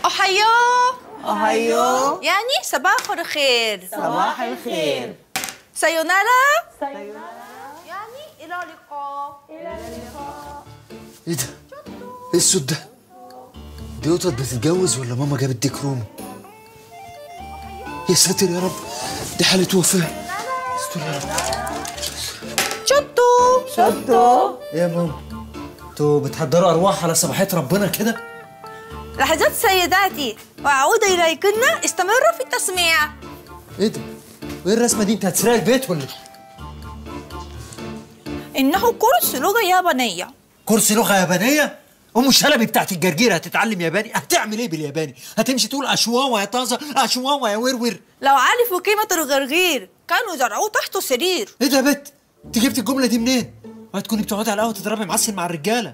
أوهايو أوهايو يعني صباح الخير صباح الخير سايونارا يعني إلى اللقاء ايه ده؟ ايه الصوت ده؟ دي قطط بتتجوز ولا ماما جابت ديك رومي؟ يا ساتر يا رب دي حالة وفاة استر يا رب شطو شطو ايه يا ماما؟ انتوا بتحضروا ارواح على صباحية ربنا كده؟ لحظات سيداتي وأعود إليكن استمروا في التسميع ايه ده؟ وايه الرسمة دي؟ انت هتسرقي البيت ولا ايه؟ إنه كورس لغة يابانية كورس لغة يابانية؟ أم شلبي بتاعت الجرجير هتتعلم ياباني؟ هتعمل إيه بالياباني؟ هتمشي تقول أشواوا يا طازة أشواوا يا ورور لو عرفوا قيمة الغرغير كانوا زرعوه تحت السرير إيه ده يا بت؟ أنت جبت الجملة دي منين؟ وهتكوني بتقعدي على القهوة تضربي معسل مع الرجالة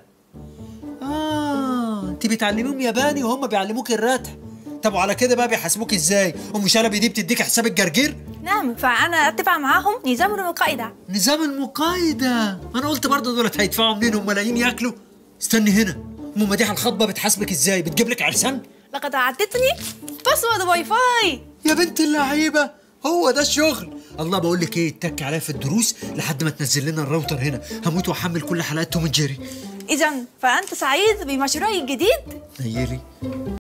آه أنت بتعلميهم ياباني وهم بيعلموك الرتح طب وعلى كده بقى بيحاسبوك إزاي؟ أم شلبي دي بتديك حساب الجرجير؟ نعم فأنا أتبع معاهم نظام المقايضة نظام المقايضة أنا قلت برضه دولت هيدفعوا منين هم لاقيين ياكلوا استني هنا أم مديحة الخطبة بتحاسبك إزاي؟ بتجيب لك عرسان؟ لقد أعطتني باسورد واي فاي يا بنت اللعيبه هو ده الشغل الله بقول لك ايه اتك عليا في الدروس لحد ما تنزل لنا الراوتر هنا هموت واحمل كل حلقات توم جيري إذا فأنت سعيد بمشروعي الجديد؟ نيلي